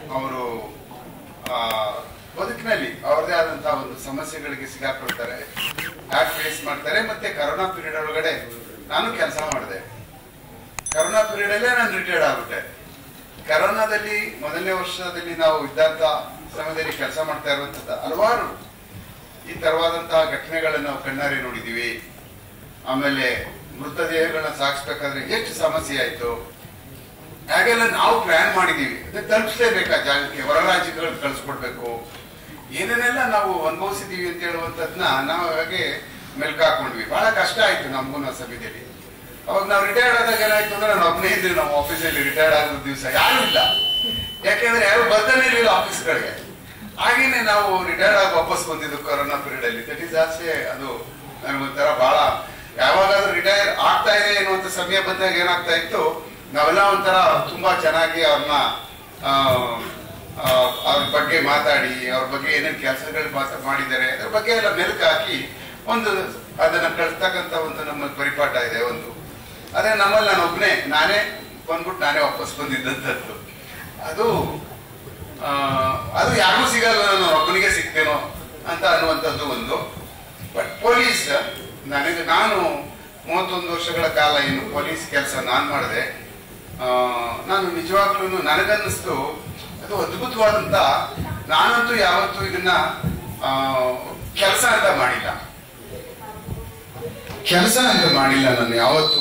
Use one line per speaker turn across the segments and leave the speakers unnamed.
ಅವರು ಬದುಕಿನಲ್ಲಿ ಅವ್ರದೇ ಆದಂತಹ ಒಂದು ಸಮಸ್ಯೆಗಳಿಗೆ ಸಿಗಾಕೊಳ್ತಾರೆ ಹ್ಯಾಕ್ ಫೇಸ್ ಮಾಡ್ತಾರೆ ಮತ್ತೆ ಕರೋನಾ ಪೀರಿಯಡ್ ಒಳಗಡೆ ನಾನು ಕೆಲಸ ಮಾಡಿದೆ ಕರೋನಾ ಪೀರಿಯಡ್ ಅಲ್ಲೇ ನಾನು ರಿಟೈರ್ಡ್ ಆಗ್ಬಿಟ್ಟೆ ಕರೋನಾದಲ್ಲಿ ಮೊದಲನೇ ವರ್ಷದಲ್ಲಿ ನಾವು ಇದ್ದಂತ ಸಮಯದಲ್ಲಿ ಕೆಲಸ ಮಾಡ್ತಾ ಇರುವಂತದ್ದು ಹಲವಾರು ಈ ತರವಾದಂತಹ ಘಟನೆಗಳನ್ನು ನಾವು ಕಣ್ಣಾರೆ ನೋಡಿದೀವಿ ಆಮೇಲೆ ಮೃತದೇಹಗಳನ್ನ ಸಾಗಿಸ್ಬೇಕಾದ್ರೆ ಎಷ್ಟು ಸಮಸ್ಯೆ ಆಯ್ತು ಹಾಗೆಲ್ಲ ನಾವು ಪ್ಲಾನ್ ಮಾಡಿದೀವಿ ಅದನ್ನ ತಲುಪಿಸಲೇಬೇಕು ಆ ಜಾಗಕ್ಕೆ ಹೊರ ರಾಜ್ಯಗಳು ಕಳಿಸ್ಕೊಡ್ಬೇಕು ಏನೇನೆಲ್ಲ ನಾವು ಅನುಭವಿಸಿದೀವಿ ಅಂತ ಹೇಳುವಂಥದ್ನ ನಾವು ಹಾಗೆ ಮೆಲ್ಕ್ ಹಾಕೊಂಡ್ವಿ ಬಹಳ ಕಷ್ಟ ಆಯ್ತು ನಮಗೂ ನಾವು ಸಭೆಯಲ್ಲಿ ಅವಾಗ ನಾವು ರಿಟೈರ್ಡ್ ಆದಾಗ ಏನಾಯ್ತು ಅಂದ್ರೆ ನಾನು ಒಬ್ಬನೇ ಇದ್ದೆ ನಾವು ಆಫೀಸಲ್ಲಿ ರಿಟೈರ್ಡ್ ಆಗೋ ದಿವಸ ಯಾರು ಇಲ್ಲ ಯಾಕೆಂದ್ರೆ ಯಾರು ಬರ್ತಾನೆ ಇರಲಿಲ್ಲ ಆಫೀಸ್ಗಳಿಗೆ ಹಾಗೇನೆ ನಾವು ರಿಟೈರ್ಡ್ ಆಗಿ ವಾಪಸ್ ಬಂದಿದ್ದು ಕೊರೋನಾ ಪೀರಿಯಡ್ ಅಲ್ಲಿ ದಟ್ ಇಸ್ ಆಸೆ ಅದು ನನಗೊಂಥರ ಬಹಳ ಯಾವಾಗಾದ್ರೂ ರಿಟೈರ್ ಆಗ್ತಾ ಇದೆ ಅನ್ನುವಂಥ ಸಮಯ ಬಂದಾಗ ಏನಾಗ್ತಾ ಇತ್ತು ನಾವೆಲ್ಲ ಒಂಥರ ತುಂಬಾ ಚೆನ್ನಾಗಿ ಅವ್ರನ್ನ ಅವ್ರ ಬಗ್ಗೆ ಮಾತಾಡಿ ಅವ್ರ ಬಗ್ಗೆ ಏನೇನು ಕೆಲಸಗಳು ಮಾತಾ ಮಾಡಿದ್ದಾರೆ ಅದ್ರ ಬಗ್ಗೆ ಎಲ್ಲ ಮೆಲುಕು ಹಾಕಿ ಒಂದು ಅದನ್ನ ಕಳ್ತಕ್ಕಂತ ಒಂದು ನಮ್ಮ ಪರಿಪಾಠ ಇದೆ ಒಂದು ಅದೇ ನಮ್ಮಲ್ಲಿ ನಾನು ಒಬ್ಬನೇ ನಾನೇ ಬಂದ್ಬಿಟ್ಟು ನಾನೇ ವಾಪಸ್ ಬಂದಿದ್ದಂಥದ್ದು ಅದು ಆ, ಅದು ಯಾರಿಗೂ ಸಿಗಲ್ಲ ನಾನು ಒಬ್ಬನಿಗೆ ಸಿಗ್ತೇನೋ ಅಂತ ಅನ್ನುವಂಥದ್ದು ಒಂದು ಬಟ್ ಪೊಲೀಸ್ ನನಗೆ ನಾನು ಮೂವತ್ತೊಂದು ವರ್ಷಗಳ ಕಾಲ ಏನು ಪೊಲೀಸ್ ಕೆಲಸ ನಾನು ಮಾಡಿದೆ ಆ, ನಾನು ನಿಜವಾಗ್ಲೂ ನನಗನ್ನಿಸ್ತು ಅದು ಅದ್ಭುತವಾದಂತ ನಾನಂತೂ ಯಾವತ್ತೂ ಇದನ್ನ ಕೆಲಸ ಅಂತ ಮಾಡಿಲ್ಲ ಕೆಲಸ ಅಂತ ಮಾಡಿಲ್ಲ ನಾನು ಯಾವತ್ತು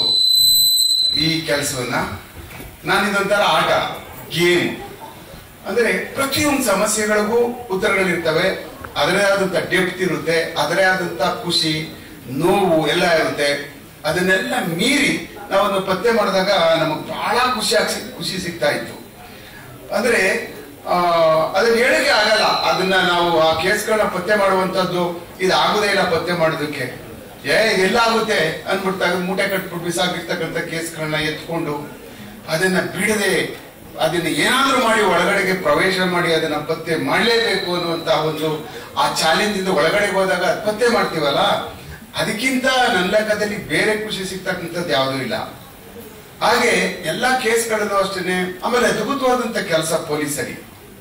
ಈ ಕೆಲಸವನ್ನ ನಾನು ಇದೊಂಥರ ಆಟ ಗೇಮ್ ಅಂದ್ರೆ ಪ್ರತಿಯೊಂದು ಸಮಸ್ಯೆಗಳಿಗೂ ಉತ್ತರಗಳಿರ್ತವೆ ಅದರೇ ಆದಂತ ಡೆಪ್ತ್ ಇರುತ್ತೆ ಅದರೇ ಆದಂತ ಖುಷಿ ನೋವು ಎಲ್ಲ ಇರುತ್ತೆ ಅದನ್ನೆಲ್ಲ ಮೀರಿ ನಾವು ಅದನ್ನ ಪತ್ತೆ ಮಾಡಿದಾಗ ನಮಗೆ ಬಹಳ ಖುಷಿ ಆಗಿ ಖುಷಿ ಸಿಗ್ತಾ ಇತ್ತು ಅಂದ್ರೆ ಆ, ಅದನ್ನ ಹೇಳಿಕೆ ಆಗಲ್ಲ ಅದನ್ನ ನಾವು ಆ ಕೇಸ್ಗಳನ್ನ ಪತ್ತೆ ಮಾಡುವಂತದ್ದು ಇದು ಆಗುದೇ ಇಲ್ಲ ಪತ್ತೆ ಮಾಡೋದಕ್ಕೆ ಏ ಎಲ್ಲ ಆಗುತ್ತೆ ಅಂದ್ಬಿಟ್ಟು ತೆಗೆದು ಮೂಟೆ ಕಟ್ಬಿಟ್ಟು ಬಿಸಾಕಿರ್ತಕ್ಕಂಥ ಕೇಸ್ಗಳನ್ನ ಎತ್ಕೊಂಡು ಅದನ್ನ ಬಿಡದೆ ಅದನ್ನ ಏನಾದ್ರೂ ಮಾಡಿ ಒಳಗಡೆಗೆ ಪ್ರವೇಶ ಮಾಡಿ ಅದನ್ನ ಪತ್ತೆ ಮಾಡಲೇಬೇಕು ಅನ್ನುವಂತ ಒಂದು ಆ ಚಾಲೆಂಜ್ ಇಂದ ಒಳಗಡೆ ಹೋದಾಗ ಅದ್ ಪತ್ತೆ ಮಾಡ್ತೀವಲ್ಲ ಅದಕ್ಕಿಂತ ನನ್ನ ಲೆಕ್ಕದಲ್ಲಿ ಬೇರೆ ಖುಷಿ ಸಿಗ್ತಕ್ಕಂಥದ್ದು ಯಾವುದೂ ಇಲ್ಲ ಹಾಗೆ ಎಲ್ಲಾ ಕೇಸ್ಗಳಲ್ಲೂ ಅಷ್ಟೇನೆ ಆಮೇಲೆ ಅದ್ಭುತವಾದಂತ ಕೆಲಸ ಪೊಲೀಸರಿಗೆ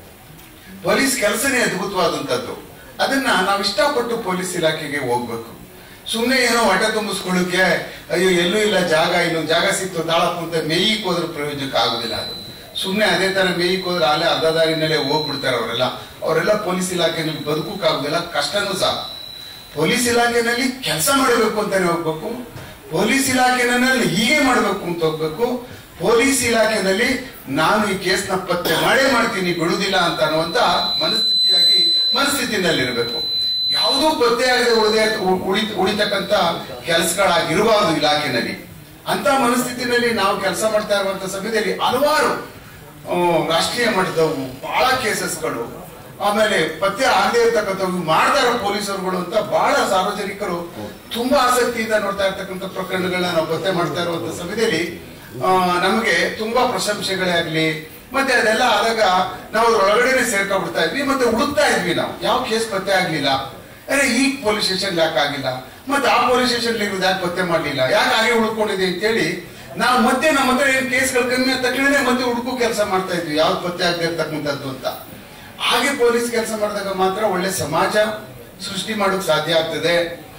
ಪೊಲೀಸ್ ಕೆಲಸನೇ ಅದ್ಭುತವಾದಂತದ್ದು ಅದನ್ನ ನಾವು ಇಷ್ಟಪಟ್ಟು ಪೊಲೀಸ್ ಇಲಾಖೆಗೆ ಹೋಗ್ಬೇಕು ಸುಮ್ಮನೆ ಏನೋ ಹೊಟ್ಟೆ ತುಂಬಿಸ್ಕೊಳ್ಳೋಕೆ ಅಯ್ಯೋ ಎಲ್ಲೂ ಇಲ್ಲ ಜಾಗ ಇಲ್ಲ ಜಾಗ ಸಿಕ್ತು ತಾಳಪ್ಪ ಅಂತ ಮೇಯ್ಕ್ ಹೋದ್ರೆ ಪ್ರಯೋಜನಕ್ಕೆ ಆಗುದಿಲ್ಲ ಅದು ಸುಮ್ಮನೆ ಅದೇ ತರ ಮೇಯ್ಕ್ ಹೋದ್ರೆ ಅಲ್ಲೇ ಅರ್ಧ ದಾರಿನಲ್ಲೇ ಹೋಗ್ಬಿಡ್ತಾರೆ ಅವರೆಲ್ಲ ಅವರೆಲ್ಲ ಪೊಲೀಸ್ ಇಲಾಖೆನಲ್ಲಿ ಬದುಕೋಕ್ಕಾಗುದಿಲ್ಲ ಕಷ್ಟನೂ ಸಹ ಪೊಲೀಸ್ ಇಲಾಖೆನಲ್ಲಿ ಕೆಲಸ ಮಾಡಬೇಕು ಅಂತಾನೆ ಹೋಗ್ಬೇಕು ಪೊಲೀಸ್ ಇಲಾಖೆನಲ್ಲಿ ಹೀಗೆ ಮಾಡಬೇಕು ಅಂತ ಹೋಗ್ಬೇಕು ಪೊಲೀಸ್ ಇಲಾಖೆನಲ್ಲಿ ನಾನು ಈ ಕೇಸ್ನ ಪತ್ತೆ ಮಾಡೇ ಮಾಡ್ತೀನಿ ಬಿಡುದಿಲ್ಲ ಅಂತ ಅನ್ನುವಂತ ಮನಸ್ಥಿತಿಯಾಗಿ ಮನಸ್ಥಿತಿನಲ್ಲಿರ್ಬೇಕು ಯಾವುದೂ ಪತ್ತೆ ಆಗದೆ ಉಳಿದೇ ಉಳಿ ಉಳಿತಕ್ಕಂತ ಕೆಲಸಗಳಾಗಿರಬಾರದು ಇಲಾಖೆನಲ್ಲಿ ಅಂತ ಮನಸ್ಥಿತಿನಲ್ಲಿ ನಾವು ಕೆಲಸ ಮಾಡ್ತಾ ಇರುವಂತ ಸಮಯದಲ್ಲಿ ಹಲವಾರು ಆ, ರಾಷ್ಟ್ರೀಯ ಮಟ್ಟದವು ಬಹಳ ಕೇಸಸ್ಗಳು ಆಮೇಲೆ ಪತ್ತೆ ಆಗದೆ ಇರ್ತಕ್ಕಂಥವು ಮಾಡ್ತಾರ ಪೊಲೀಸರುಗಳು ಅಂತ ಬಹಳ ಸಾರ್ವಜನಿಕರು ತುಂಬಾ ಆಸಕ್ತಿಯಿಂದ ನೋಡ್ತಾ ಇರ್ತಕ್ಕಂಥ ಪ್ರಕರಣಗಳನ್ನ ನಾವು ಪತ್ತೆ ಮಾಡ್ತಾ ಇರುವಂತ ಸಮಯದಲ್ಲಿ ಆ, ನಮಗೆ ತುಂಬಾ ಪ್ರಶಂಸೆಗಳೇ ಆಗ್ಲಿ ಮತ್ತೆ ಅದೆಲ್ಲ ಆದಾಗ ನಾವು ಅದ್ರ ಒಳಗಡೆನೆ ಸೇರ್ಕೊಂಡ್ಬಿಡ್ತಾ ಇದ್ವಿ ಮತ್ತೆ ಹುಡುಕ್ತಾ ಇದ್ವಿ ನಾವು ಯಾವ ಕೇಸ್ ಪತ್ತೆ ಆಗ್ಲಿಲ್ಲ ಅರೆ ಈ ಪೊಲೀಸ್ ಸ್ಟೇಷನ್ ಯಾಕೆ ಆಗಿಲ್ಲ ಮತ್ತೆ ಆ ಪೊಲೀಸ್ ಸ್ಟೇಷನ್ ಇರೋದು ಯಾಕೆ ಪತ್ತೆ ಮಾಡ್ಲಿಲ್ಲ ಯಾಕೆ ಹಾಗೆ ಉಳ್ಕೊಂಡಿದೆ ಅಂತೇಳಿ ನಾವು ಮತ್ತೆ ನಮ್ಮ ಹತ್ರ ಏನ್ ಕೇಸ್ಗಳು ಕಮ್ಮಿ ಆದ ತಕ್ಷಣ ಮತ್ತೆ ಹುಡುಕು ಕೆಲಸ ಮಾಡ್ತಾ ಇದ್ವಿ ಯಾವ್ದು ಪತ್ತೆ ಆಗದೆ ಇರ್ತಕ್ಕಂಥದ್ದು ಅಂತ ಹಾಗೆ ಪೊಲೀಸ್ ಕೆಲಸ ಮಾಡಿದಾಗ ಮಾತ್ರ ಒಳ್ಳೆ ಸಮಾಜ ಸೃಷ್ಟಿ ಮಾಡೋಕ್ ಸಾಧ್ಯ ಆಗ್ತದೆ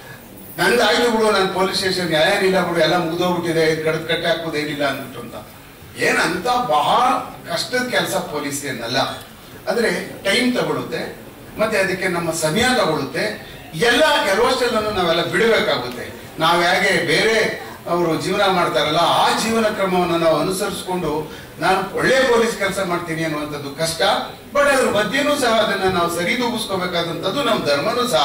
ನಂದು ಆಯ್ತು ಬಿಡು ನಾನು ಪೊಲೀಸ್ ಸ್ಟೇಷನ್ ಏನಿಲ್ಲ ಬಿಡು ಎಲ್ಲ ಮುಗ್ದೋಗ್ಬಿಟ್ಟಿದೆ ಕಡದ್ ಕಟ್ಟೆ ಹಾಕೋದು ಏನಿಲ್ಲ ಅಂದ್ಬಿಟ್ಟು ಅಂತ ಏನಂತ ಬಹಳ ಕಷ್ಟದ ಕೆಲಸ ಪೊಲೀಸ್ ಏನಲ್ಲ ಅಂದ್ರೆ ಟೈಮ್ ತಗೊಳುತ್ತೆ ಮತ್ತೆ ಅದಕ್ಕೆ ನಮ್ಮ ಸಮಯ ತಗೊಳುತ್ತೆ ಎಲ್ಲ ಕೆಲವಷ್ಟೆಲ್ಲನ್ನು ನಾವೆಲ್ಲ ಬಿಡಬೇಕಾಗುತ್ತೆ ನಾವು ಹೇಗೆ ಬೇರೆ ಅವರು ಜೀವನ ಮಾಡ್ತಾರಲ್ಲ ಆ ಜೀವನ ಕ್ರಮವನ್ನು ನಾವು ಅನುಸರಿಸಿಕೊಂಡು ನಾನು ಒಳ್ಳೆ ಪೊಲೀಸ್ ಕೆಲಸ ಮಾಡ್ತೀನಿ ಅನ್ನುವಂಥದ್ದು ಕಷ್ಟ ಬಟ್ ಅದ್ರ ಮಧ್ಯನೂ ಸಹ ಅದನ್ನ ನಾವು ಸರಿದೂಗಿಸ್ಕೋಬೇಕಾದಂಥದ್ದು ನಮ್ಮ ಧರ್ಮನೂ ಸಹ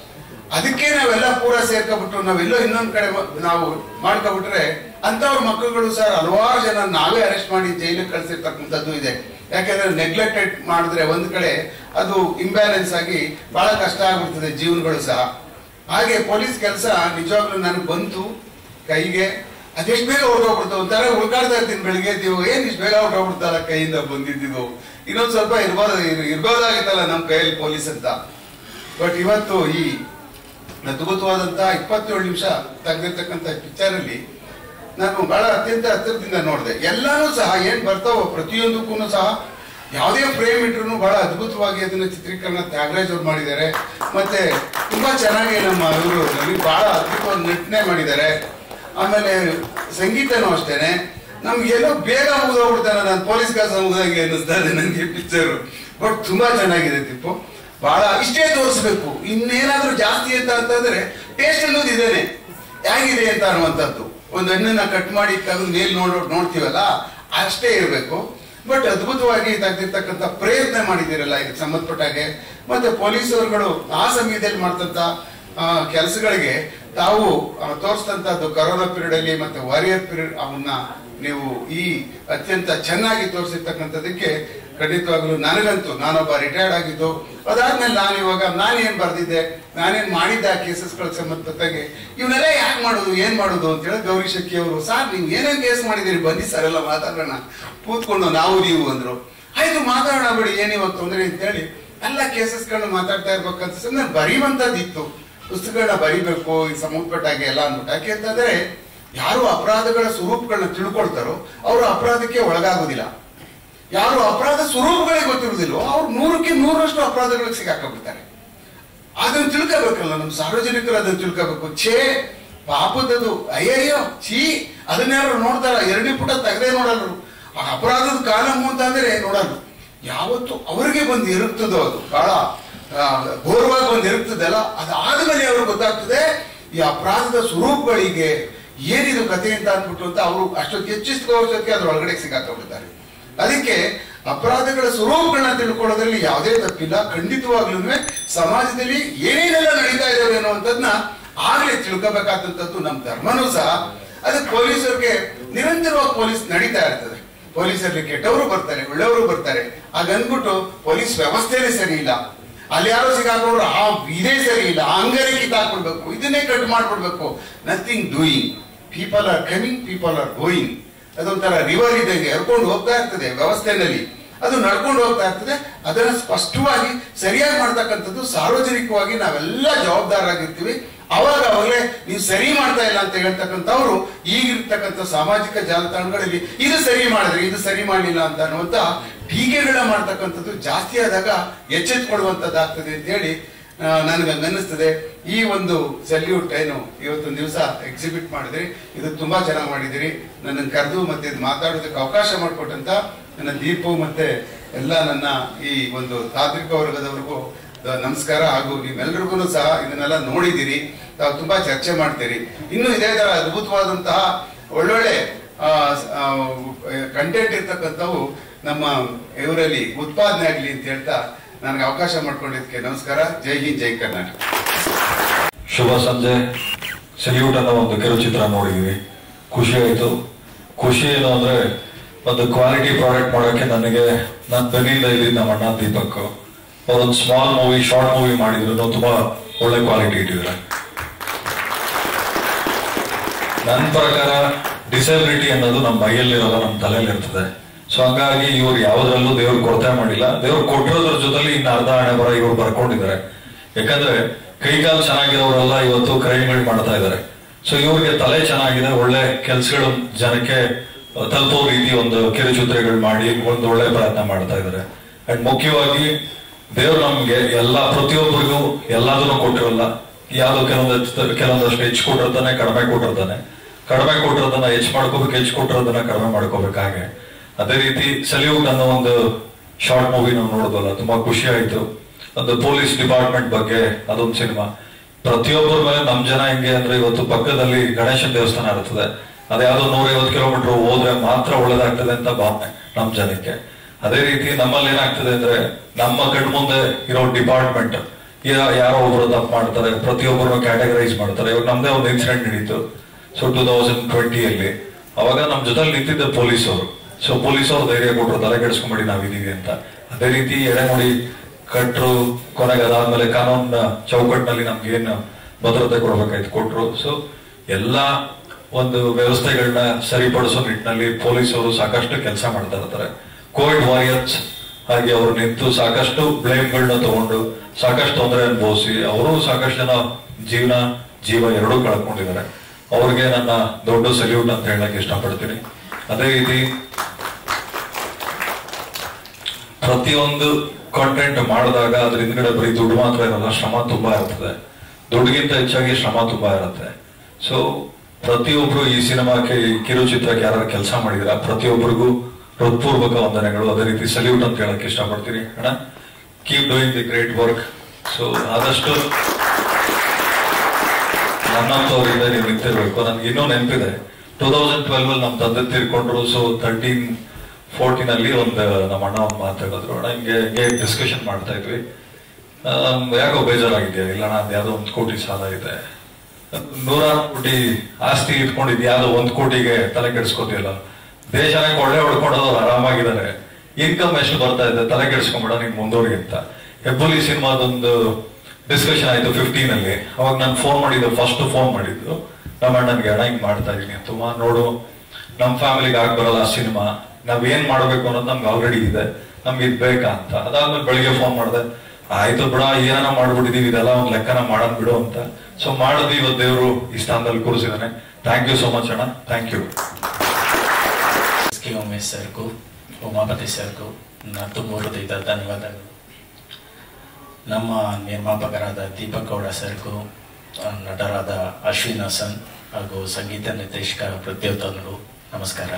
ಅದಕ್ಕೆ ನಾವೆಲ್ಲ ಪೂರ ಸೇರ್ಕೊಬಿಟ್ಟು ನಾವೆಲ್ಲೋ ಇನ್ನೊಂದ್ ಕಡೆ ಮ- ನಾವು ಮಾಡ್ಕೊಬಿಟ್ರೆ ಅಂತವ್ರ ಮಕ್ಕಳುಗಳು ಸರ್ ಹಲವಾರು ಜನ ನಾವೇ ಅರೆಸ್ಟ್ ಮಾಡಿ ಜೈಲಿಗೆ ಕಳ್ಸಿರ್ತಕ್ಕಂಥದ್ದು ಇದೆ ಯಾಕಂದ್ರೆ ನೆಗ್ಲೆಕ್ಟೆಡ್ ಮಾಡಿದ್ರೆ ಒಂದ್ ಕಡೆ ಅದು ಇಂಬ್ಯಾಲೆನ್ಸ್ ಆಗಿ ಬಹಳ ಕಷ್ಟ ಆಗ್ಬಿಡ್ತದೆ ಜೀವನಗಳು ಸಹ ಹಾಗೆ ಪೊಲೀಸ್ ಕೆಲಸ ನಿಜವಾಗ್ಲೂ ನನಗೆ ಬಂತು ಕೈಗೆ ಅದೆಷ್ಟು ಬೇಗ ಹೊರಟೋಗ್ಬಿಡ್ತು ಒಂಥರ ಉಳ್ಕಾಡ್ತಾ ಇರ್ತೀನಿ ಬೆಳಿಗ್ಗೆ ಎದ್ದು ಏನ್ ಇಷ್ಟು ಬೇಗ ಹೊರಟೋಗ್ಬಿಡ್ತಲ್ಲ ಕೈಯಿಂದ ಬಂದಿದ್ದು ಇನ್ನೊಂದ್ ಸ್ವಲ್ಪ ಇರ್ಬೋದು ಇರ್ಬೋದಾಗಿತ್ತಲ್ಲ ನಮ್ಮ ಕೈಯಲ್ಲಿ ಪೊಲೀಸ್ ಅಂತ ಬಟ್ ಇವತ್ತು ಈ ಅದ್ಭುತವಾದಂತಹ ಇಪ್ಪತ್ತೇಳು ನಿಮಿಷ ತೆಗೆದಿರ್ತಕ್ಕಂಥ ಪಿಕ್ಚರ್ ಅಲ್ಲಿ ನಾನು ಬಹಳ ಅತ್ಯಂತ ಹತ್ತಿರದಿಂದ ನೋಡಿದೆ ಎಲ್ಲಾನು ಸಹ ಏನ್ ಬರ್ತಾವೋ ಪ್ರತಿಯೊಂದಕ್ಕೂ ಸಹ ಯಾವುದೇ ಫ್ರೇಮ್ ಇಟ್ರು ಬಹಳ ಅದ್ಭುತವಾಗಿ ಅದನ್ನ ಚಿತ್ರೀಕರಣ ತ್ಯಾಗರಾಜ್ ಅವ್ರು ಮಾಡಿದ್ದಾರೆ ಮತ್ತೆ ತುಂಬಾ ಚೆನ್ನಾಗಿ ನಮ್ಮ ಇವರು ನಮಗೆ ಬಹಳ ಅದ್ಭುತವಾಗಿ ನಟನೆ ಮಾಡಿದ್ದಾರೆ ಆಮೇಲೆ ಸಂಗೀತನೂ ಅಷ್ಟೇನೆ ನಮ್ಗೆ ಎಲ್ಲೋ ಬೇಗ ಮುಗಿದೋಗ್ಬಿಡ್ತಾನೆ ನಾನು ಪೊಲೀಸ್ ಕೆಲಸ ಮುಗಿದಂಗೆ ಅನ್ನಿಸ್ತಾ ಇದೆ ನನಗೆ ಪಿಕ್ಚರ್ ಬಟ್ ತುಂಬಾ ಚೆನ್ನಾಗಿದೆ ತಿಪ್ಪು ಬಹಳ ಇಷ್ಟೇ ತೋರಿಸ್ಬೇಕು ಇನ್ನೇನಾದ್ರೂ ಜಾಸ್ತಿ ಅಂತ ಅಂತಂದ್ರೆ ಟೇಸ್ಟ್ ಅನ್ನೋದು ಇದೇನೆ ಹೇಗಿದೆ ಅಂತ ಅನ್ನುವಂಥದ್ದು ಒಂದು ಹಣ್ಣನ್ನ ಕಟ್ ಮಾಡಿ ತೆಗೆದು ಮೇಲ್ ನೋಡ್ ನೋಡ್ತೀವಲ್ಲ ಅಷ್ಟೇ ಇರಬೇಕು ಬಟ್ ಅದ್ಭುತವಾಗಿ ತೆಗೆದಿರ್ತಕ್ಕಂಥ ಪ್ರಯತ್ನ ಮಾಡಿದ್ದೀರಲ್ಲ ಇದಕ್ಕೆ ಸಂಬಂಧಪಟ್ಟಾಗೆ ಮತ್ತೆ ಪೊಲೀಸರುಗಳು ಆ ಸಮಯದಲ್ಲಿ ಮಾಡ್ತಂತ ಕೆಲಸಗಳಿಗೆ ತಾವು ಆ, ತೋರಿಸಿದಂತದ್ದು ಕರೋನಾ ಪೀರಿಯಡ್ ಅಲ್ಲಿ ಮತ್ತೆ ವಾರಿಯರ್ ಪೀರಿಯಡ್ ಅವನ್ನ ನೀವು ಈ ಅತ್ಯಂತ ಚೆನ್ನಾಗಿ ತೋರಿಸಿರ್ತಕ್ಕಂಥದ್ದಕ್ಕೆ ಖಂಡಿತವಾಗ್ಲೂ ನನಗಂತೂ ನಾನೊಬ್ಬ ರಿಟೈರ್ಡ್ ಆಗಿದ್ದು ಅದಾದ್ಮೇಲೆ ನಾನು ಇವಾಗ ನಾನೇನ್ ಬರ್ದಿದ್ದೆ ನಾನೇನ್ ಮಾಡಿದ್ದೆ ಆ ಕೇಸಸ್ಗಳಿಗೆ ಸಂಬಂಧಪಟ್ಟಾಗೆ ಇವನ್ನೆಲ್ಲ ಯಾಕೆ ಮಾಡೋದು ಏನ್ ಮಾಡೋದು ಅಂತ ಹೇಳಿ ಗೌರಿ ಶೆಟ್ಟಿ ಅವರು ಸರ್ ನೀವು ಏನೇನ್ ಕೇಸ್ ಮಾಡಿದಿರಿ ಬನ್ನಿ ಸರ್ ಎಲ್ಲ ಮಾತಾಡೋಣ ಕೂತ್ಕೊಂಡು ನಾವು ನೀವು ಅಂದ್ರು ಆಯ್ತು ಮಾತಾಡೋಣ ಬಿಡಿ ಏನ್ ಇವಾಗ ತೊಂದರೆ ಅಂತ ಹೇಳಿ ಎಲ್ಲ ಕೇಸಸ್ಗಳನ್ನ ಮಾತಾಡ್ತಾ ಇರ್ಬೇಕಂತ ಸುಮ್ಮನೆ ಬರೀವಂತದಿತ್ತು ಪುಸ್ತಕಗಳನ್ನ ಬರಿಬೇಕು ಈ ಸಂಬಂಧಪಟ್ಟಾಗೆ ಎಲ್ಲ ಅಂದ್ಬಿಟ್ಟು ಯಾಕೆ ಅಂತಂದ್ರೆ ಯಾರು ಅಪರಾಧಗಳ ಸ್ವರೂಪಗಳನ್ನ ತಿಳ್ಕೊಳ್ತಾರೋ ಅವರು ಅಪರಾಧಕ್ಕೆ ಒಳಗಾಗೋದಿಲ್ಲ ಯಾರು ಅಪರಾಧ ಸ್ವರೂಪಗಳಿಗೆ ಗೊತ್ತಿರುವುದಿಲ್ಲೋ ಅವ್ರು ನೂರಕ್ಕೆ ನೂರಷ್ಟು ಅಪರಾಧಗಳಿಗೆ ಸಿಗಾಕೊಂಡ್ಬಿಡ್ತಾರೆ ಅದನ್ನ ತಿಳ್ಕೋಬೇಕಲ್ಲ ನಮ್ಮ ಸಾರ್ವಜನಿಕರು ಅದನ್ನ ತಿಳ್ಕೋಬೇಕು ಛೇ ಪಾಪದದು ಅಯ್ಯಯ್ಯೋ ಛೀ ಅದನ್ಯಾರು ನೋಡ್ತಾರ ಎರಡನೇ ಪುಟ ತೆಗದೇ ನೋಡಲ್ಲ ಆ ಅಪರಾಧದ ಕಾಲಮು ಅಂತ ಅಂದ್ರೆ ನೋಡಲ್ಲ ಯಾವತ್ತು ಅವರಿಗೆ ಬಂದು ಇರುತ್ತದೋ ಅದು ಬಹಳ ಆ, ಘೋರವಾಗಿ ಬಂದು ಇರುತ್ತದಲ್ಲ ಅದಾದ್ಮೇಲೆ ಅವ್ರಿಗೆ ಗೊತ್ತಾಗ್ತದೆ ಈ ಅಪರಾಧದ ಸ್ವರೂಪಗಳಿಗೆ ಏನಿದು ಕಥೆ ಅಂತ ಅಂದ್ಬಿಟ್ಟು ಅಂತ ಅವರು ಅಷ್ಟೊತ್ತು ಹೆಚ್ಚಿಸ್ಕೋಸಕ್ಕೆ ಅದ್ರ ಒಳಗಡೆ ಸಿಗಾಕೊಂಡ್ಬಿಡ್ತಾರೆ ಅದಕ್ಕೆ ಅಪರಾಧಗಳ ಸ್ವರೂಪಗಳನ್ನ ತಿಳ್ಕೊಳ್ಳೋದ್ರಲ್ಲಿ ಯಾವುದೇ ತಪ್ಪಿಲ್ಲ ಖಂಡಿತವಾಗ್ಲೂ ಸಮಾಜದಲ್ಲಿ ಏನೇನೆಲ್ಲ ನಡೀತಾ ಇದಾವೆ ಅನ್ನುವಂಥದ್ನ ಆಗ್ಲೇ ತಿಳ್ಕೋಬೇಕಾದಂಥದ್ದು ನಮ್ಮ ಧರ್ಮನೂ ಸಹ ಅದಕ್ಕೆ ಪೊಲೀಸರಿಗೆ ನಿರಂತರವಾಗಿ ಪೊಲೀಸ್ ನಡೀತಾ ಇರ್ತದೆ ಪೊಲೀಸರಲ್ಲಿ ಕೆಟ್ಟವರು ಬರ್ತಾರೆ ಒಳ್ಳೆಯವರು ಬರ್ತಾರೆ ಹಾಗನ್ಬಿಟ್ಟು ಪೊಲೀಸ್ ವ್ಯವಸ್ಥೆನೇ ಸರಿ ಇಲ್ಲ ಅಲ್ಲಿ ಯಾರೋ ಸಿಗಾಕೊಂಡ್ರು ಆ ಇದೇ ಸರಿ ಇಲ್ಲ ಆ ಅಂಗನೇ ಕಿತ್ತಾಕ್ಬಿಡ್ಬೇಕು ಇದನ್ನೇ ಕಟ್ ಮಾಡ್ಬಿಡ್ಬೇಕು nothing doing people are coming people are going ಅದೊಂಥರ ರಿವರ್ ಇದ್ದಂಗೆ ಹರ್ಕೊಂಡು ಹೋಗ್ತಾ ಇರ್ತದೆ ವ್ಯವಸ್ಥೆನಲ್ಲಿ ಅದು ನಡ್ಕೊಂಡು ಹೋಗ್ತಾ ಇರ್ತದೆ ಅದನ್ನ ಸ್ಪಷ್ಟವಾಗಿ ಸರಿಯಾಗಿ ಮಾಡ್ತಕ್ಕಂಥದ್ದು ಸಾರ್ವಜನಿಕವಾಗಿ ನಾವೆಲ್ಲ ಜವಾಬ್ದಾರರಾಗಿರ್ತೀವಿ ಅವಾಗ ಅವಾಗಲೇ ನೀವು ಸರಿ ಮಾಡ್ತಾ ಇಲ್ಲ ಅಂತ ಹೇಳ್ತಕ್ಕಂಥವ್ರು ಈಗಿರ್ತಕ್ಕಂಥ ಸಾಮಾಜಿಕ ಜಾಲತಾಣಗಳಲ್ಲಿ ಇದು ಸರಿ ಮಾಡಿದ್ರಿ ಇದು ಸರಿ ಮಾಡಲಿಲ್ಲ ಅಂತ ಅನ್ನುವಂತ ಟೀಕೆಗಳ ಮಾಡ್ತಕ್ಕಂಥದ್ದು ಜಾಸ್ತಿ ಆದಾಗ ಎಚ್ಚೆತ್ಕೊಳ್ಳುವಂತದ್ದಾಗ್ತದೆ ಅಂತ ಹೇಳಿ ನನಗೆ ಅನ್ನಿಸ್ತದೆ ಈ ಒಂದು ಸೆಲ್ಯೂಟ್ ಏನು ಇವತ್ತೊಂದು ದಿವಸ ಎಕ್ಸಿಬಿಟ್ ಮಾಡಿದ್ರಿ ಇದು ತುಂಬಾ ಚೆನ್ನಾಗಿ ಮಾಡಿದಿರಿ ನನ್ನನ್ನು ಕರೆದು ಮತ್ತೆ ಇದು ಮಾತಾಡೋದಕ್ಕೆ ಅವಕಾಶ ಮಾಡಿಕೊಟ್ಟಂತ ನನ್ನ ದೀಪು ಮತ್ತೆ ಎಲ್ಲ ನನ್ನ ಈ ಒಂದು ತಾಂತ್ರಿಕ ವರ್ಗದವರಿಗೂ ಆ, ನಮಸ್ಕಾರ ಹಾಗೂ ನೀವೆಲ್ಲರಿಗೂ ಸಹ ಇದನ್ನೆಲ್ಲ ನೋಡಿದ್ದೀರಿ ತಾವು ತುಂಬಾ ಚರ್ಚೆ ಮಾಡ್ತೀರಿ ಇನ್ನು ಇದೇ ತರ ಅದ್ಭುತವಾದಂತಹ ಒಳ್ಳೊಳ್ಳೆ ಕಂಟೆಂಟ್ ಇರ್ತಕ್ಕಂಥವು ನಮ್ಮ ಇವರಲ್ಲಿ ಉತ್ಪಾದನೆ ಆಗಲಿ ಅಂತ ಹೇಳ್ತಾ ನನಗೆ ಅವಕಾಶ ಮಾಡ್ಕೊಂಡಿದ್ದಕ್ಕೆ ನಮಸ್ಕಾರ ಜೈ ಹಿಂದ್ ಜೈ ಕರ್ನಾಟಕ
ಶುಭ ಸಂಜೆ ಸೆಲ್ಯೂಟ್ ಅನ್ನೋ ಒಂದು ಕಿರುಚಿತ್ರ ನೋಡಿದ್ವಿ ಖುಷಿ ಆಯ್ತು ಖುಷಿ ಏನು ಅಂದ್ರೆ ಒಂದು ಕ್ವಾಲಿಟಿ ಪ್ರಾಡಕ್ಟ್ ಮಾಡೋಕೆ ನನಗೆ ನಾನು ಬೆನ್ನಿಂದ ಇದ್ದೀನಿ ನಮ್ಮ ಅಣ್ಣ ದೀಪಕ್ ಅವರೊಂದು ಸ್ಮಾಲ್ ಮೂವಿ ಶಾರ್ಟ್ ಮೂವಿ ಮಾಡಿದ್ರು ತುಂಬಾ ಒಳ್ಳೆ ಕ್ವಾಲಿಟಿ ಇಟ್ಟಿದ್ದಾರೆ ನನ್ನ ಪ್ರಕಾರ ಡಿಸಬಿಲಿಟಿ ಅನ್ನೋದು ನಮ್ಮ ಮೈಯಲ್ಲಿರೋಲ್ಲ ನಮ್ಮ ತಲೆಯಲ್ಲಿ ಇರ್ತದೆ ಸೊ ಹಂಗಾಗಿ ಇವ್ರು ಯಾವ್ದ್ರಲ್ಲೂ ದೇವ್ರು ಕೊರತೆ ಮಾಡಿಲ್ಲ ದೇವ್ರು ಕೊಟ್ಟಿರೋದ್ರ ಜೊತೆಲಿ ಇನ್ನು ಅರ್ಧ ಹಣೆ ಬರ ಇವ್ರು ಬರ್ಕೊಂಡಿದ್ದಾರೆ ಯಾಕಂದ್ರೆ ಕೈಕಾಲು ಚೆನ್ನಾಗಿರೋರೆಲ್ಲ ಇವತ್ತು ಕ್ರೈಮ್ಗಳು ಮಾಡ್ತಾ ಇದ್ದಾರೆ ಸೊ ಇವ್ರಿಗೆ ತಲೆ ಚೆನ್ನಾಗಿದೆ ಒಳ್ಳೆ ಕೆಲ್ಸಗಳು ಜನಕ್ಕೆ ತಲುಪೋ ರೀತಿ ಒಂದು ಕಿರುಚಿತ್ರಗಳು ಮಾಡಿ ಒಂದು ಒಳ್ಳೆ ಪ್ರಯತ್ನ ಮಾಡ್ತಾ ಇದ್ದಾರೆ ಅಂಡ್ ಮುಖ್ಯವಾಗಿ ದೇವ್ರು ನಮ್ಗೆ ಎಲ್ಲಾ ಪ್ರತಿಯೊಬ್ಬರಿಗೂ ಎಲ್ಲದನ್ನು ಕೊಟ್ಟಿರಲ್ಲ ಯಾವ್ದು ಕೆಲವೊಂದಷ್ಟು ಕೆಲವೊಂದಷ್ಟು ಹೆಚ್ಚು ಕೊಟ್ಟಿರ್ತಾನೆ ಕಡಿಮೆ ಕೊಟ್ಟಿರ್ತಾನೆ ಕಡಿಮೆ ಕೊಟ್ಟಿರೋದನ್ನ ಹೆಚ್ಚು ಮಾಡ್ಕೋಬೇಕು ಹೆಚ್ಚು ಕೊಟ್ಟಿರೋದನ್ನ ಕಡಿಮೆ ಮಾಡ್ಕೋಬೇಕು ಹಾಗೆ ಅದೇ ರೀತಿ ಸಲ್ಯೂಟ್ ಅನ್ನೋ ಒಂದು ಶಾರ್ಟ್ ಮೂವಿ ನಾವು ನೋಡಿದ್ವಲ್ಲ ತುಂಬಾ ಖುಷಿ ಆಯ್ತು ಒಂದು ಪೊಲೀಸ್ ಡಿಪಾರ್ಟ್ಮೆಂಟ್ ಬಗ್ಗೆ ಅದೊಂದು ಸಿನಿಮಾ ಪ್ರತಿಯೊಬ್ಬರ ಮೇಲೆ ನಮ್ ಜನ ಹೆಂಗೆ ಅಂದ್ರೆ ಇವತ್ತು ಪಕ್ಕದಲ್ಲಿ ಗಣೇಶನ ದೇವಸ್ಥಾನ ಇರ್ತದೆ ಅದ್ಯಾವುದೋ ನೂರೈವತ್ತು ಕಿಲೋಮೀಟರ್ ಹೋದ್ರೆ ಮಾತ್ರ ಒಳ್ಳೇದಾಗ್ತದೆ ಅಂತ ಭಾವನೆ ನಮ್ ಜನಕ್ಕೆ ಅದೇ ರೀತಿ ನಮ್ಮಲ್ಲಿ ಏನಾಗ್ತದೆ ಅಂದ್ರೆ ನಮ್ಮ ಕಣ್ಮುಂದೆ ಇರೋ ಡಿಪಾರ್ಟ್ಮೆಂಟ್ ಯಾರೋ ಒಬ್ರು ತಪ್ಪು ಮಾಡ್ತಾರೆ ಪ್ರತಿಯೊಬ್ಬರನ್ನು ಕ್ಯಾಟಗರೈಸ್ ಮಾಡ್ತಾರೆ ಇವಾಗ ನಮ್ದೇ ಒಂದು ಇನ್ಸಿಡೆಂಟ್ ನಡೀತು ಸೊ ಟೂ ತೌಸಂಡ್ ಟ್ವೆಂಟಿಯಲ್ಲಿ ಅವಾಗ ನಮ್ ಜೊತೆಲಿ ನಿಂತಿದ್ದ ಪೊಲೀಸ್ ಅವರು ಸೊ ಪೊಲೀಸ್ ಅವರು ಧೈರ್ಯ ಕೊಟ್ಟರು ತಲೆ ಕೆಡಿಸ್ಕೊಂಬೇಡಿ ನಾವಿದೀವಿ ಅಂತ ಅದೇ ರೀತಿ ಎಡೆಮುಡಿ ಕಟ್ರು ಕೊನೆಗೆ ಅದಾದ್ಮೇಲೆ ಕಾನೂನಿನ ಚೌಕಟ್ಟಿನಲ್ಲಿ ನಮ್ಗೆ ಏನು ಭದ್ರತೆ ಕೊಡ್ಬೇಕಾಯ್ತು ಕೊಟ್ರು ಸೊ ಎಲ್ಲಾ ಒಂದು ವ್ಯವಸ್ಥೆಗಳನ್ನ ಸರಿಪಡಿಸೋ ನಿಟ್ಟಿನಲ್ಲಿ ಪೊಲೀಸರು ಸಾಕಷ್ಟು ಕೆಲಸ ಮಾಡ್ತಾ ಇರ್ತಾರೆ ಕೋವಿಡ್ ವಾರಿಯರ್ಸ್ ಹಾಗೆ ಅವರು ನಿಂತು ಸಾಕಷ್ಟು ಬ್ಲೇಮ್ಗಳನ್ನ ತಗೊಂಡು ಸಾಕಷ್ಟು ತೊಂದರೆ ಅನುಭವಿಸಿ ಅವರು ಸಾಕಷ್ಟು ಜನ ಜೀವನ ಜೀವ ಎರಡೂ ಕಳ್ಕೊಂಡಿದ್ದಾರೆ ಅವ್ರಿಗೆ ನನ್ನ ದೊಡ್ಡ ಸಲ್ಯೂಟ್ ಅಂತ ಹೇಳಕ್ ಇಷ್ಟಪಡ್ತೀನಿ ಅದೇ ರೀತಿ ಪ್ರತಿಯೊಂದು ಕಾಂಟೆಂಟ್ ಮಾಡಿದಾಗ ಅದ್ರ ಹಿಂದ್ಗಡೆ ಬರೀ ದುಡ್ಡು ಮಾತ್ರ ಇರಲ್ಲ ಶ್ರಮ ತುಂಬಾ ಇರ್ತದೆ ದುಡ್ಡಿಗಿಂತ ಹೆಚ್ಚಾಗಿ ಶ್ರಮ ತುಂಬಾ ಇರುತ್ತೆ ಸೊ ಪ್ರತಿಯೊಬ್ರು ಈ ಸಿನಿಮಾಕ್ಕೆ ಈ ಕಿರುಚಿತ್ರಕ್ಕೆ ಯಾರು ಕೆಲಸ ಮಾಡಿದಿರ ಪ್ರತಿಯೊಬ್ಬರಿಗೂ ಹೃತ್ಪೂರ್ವಕ ವಂದನೆಗಳು ಅದೇ ರೀತಿ ಸಲ್ಯೂಟ್ ಅಂತ ಹೇಳಕ್ ಇಷ್ಟಪಡ್ತೀನಿ ಅಣ್ಣ keep doing the great work so ಆದಷ್ಟು ನನ್ನಂತವರಿಂದ ನೀವು ನಿಂತಿರ್ಬೇಕು ನನ್ಗೆ ಇನ್ನೂ ನೆನಪಿದೆ ಟೂ ತೌಸಂಡ್ ಟ್ವೆಲ್ವ್ ಅಲ್ಲಿ ನಮ್ಮ ತಂದೆ ತೀರ್ಕೊಂಡ್ರು ಸೊ ತರ್ಟೀನ್ ಫೋರ್ಟೀನ್ ಅಲ್ಲಿ ಒಂದು ನಮ್ಮ ಅಣ್ಣ ಒಂದು ಮಾತಾಡಿದ್ರು ಅಣ್ಣ ಹಿಂಗೆ ಹಿಂಗೆ ಡಿಸ್ಕಷನ್ ಮಾಡ್ತಾ ಇದ್ವಿ ಆಮ್, ಯಾಕೋ ಬೇಜಾರಾಗಿದೆಯಾ ಇಲ್ಲ ಅಣ್ಣ ಯಾವ್ದೋ ಒಂದು ಕೋಟಿ ಸಾಲ ಇದೆ ನೂರಾರು ಕೋಟಿ ಆಸ್ತಿ ಇಟ್ಕೊಂಡಿದ್ ಯಾವ್ದೋ ಒಂದ್ ಕೋಟಿಗೆ ತಲೆ ಕೆಡಿಸ್ಕೋತಿಯಲ್ಲ ದೇಶನ ಕೊಳ್ಳೆ ಹೊಡ್ಕೊಂಡವ್ರು ಆರಾಮಾಗಿದ್ದಾರೆ ಇನ್ಕಮ್ ಎಷ್ಟು ಬರ್ತಾ ಇದೆ ತಲೆ ಕೆಡಿಸ್ಕೊಂಬೇಡ ನೀನ್ ಮುಂದೋಡಿ ಅಂತ ಹೆಬ್ಬುಲಿ ಸಿನಿಮಾದೊಂದು ಡಿಸ್ಕಷನ್ ಆಯ್ತು ಫಿಫ್ಟೀನ್ ಅಲ್ಲಿ ಅವಾಗ ನಾನು ಫೋನ್ ಮಾಡಿದ್ದು ಫಸ್ಟ್ ಫೋನ್ ಮಾಡಿದ್ದು ನಮ್ಮ ಅಣ್ಣನ್ಗೆ ಅಣ್ಣ ಹಿಂಗ್ ಮಾಡ್ತಾ ಇದೀನಿ ತುಂಬಾ ನೋಡು ನಮ್ ಫ್ಯಾಮಿಲಿಗೆ ಆಗ್ ಬರಲ್ಲ ಸಿನಿಮಾ ನಾವ್ ಏನ್ ಮಾಡ್ಬೇಕು ಅನ್ನೋದು ನಮ್ಗೆ ಆಲ್ರೆಡಿ ಇದೆ ನಮ್ಗೆ ಇದ್ ಬೇಕಾ ಅಂತ ಅದಾದ್ಮೇಲೆ ಬೆಳಿಗ್ಗೆ ಫೋನ್ ಮಾಡಿದೆ ಆಯ್ತು ಬಿಡ ಏನಾನ ಮಾಡ್ಬಿಟ್ಟಿದೀವಿ ಇದೆಲ್ಲ ಒಂದ್ ಲೆಕ್ಕನ ಮಾಡೋದ್ ಬಿಡು ಅಂತ ಸೊ ಮಾಡಿದ್ವಿ ಇವತ್ತು ದೇವರು ಈ ಸ್ಥಾನದಲ್ಲಿ ಕೂರಿಸಿದಾನೆ ಥ್ಯಾಂಕ್ ಯು ಸೋ ಮಚ್ ಅಣ್ಣ thank you
S K Umesh ಸರ್ಗೂ ಉಮಾಪತಿ ಸರ್ಗೂ ನನ್ನ ತುಂಬ ಹೃದಯದ ಧನ್ಯವಾದಗಳು ನಮ್ಮ ನಿರ್ಮಾಪಕರಾದ ದೀಪಕ್ ಗೌಡ ಸರ್ಗೂ ಆ, ನಟರಾದ ಅಶ್ವಿನ್ ಹಾಸನ್ ಹಾಗೂ ಸಂಗೀತ ನಿರ್ದೇಶಕ ಪ್ರತ್ಯೋತ್ತಮರು ನಮಸ್ಕಾರ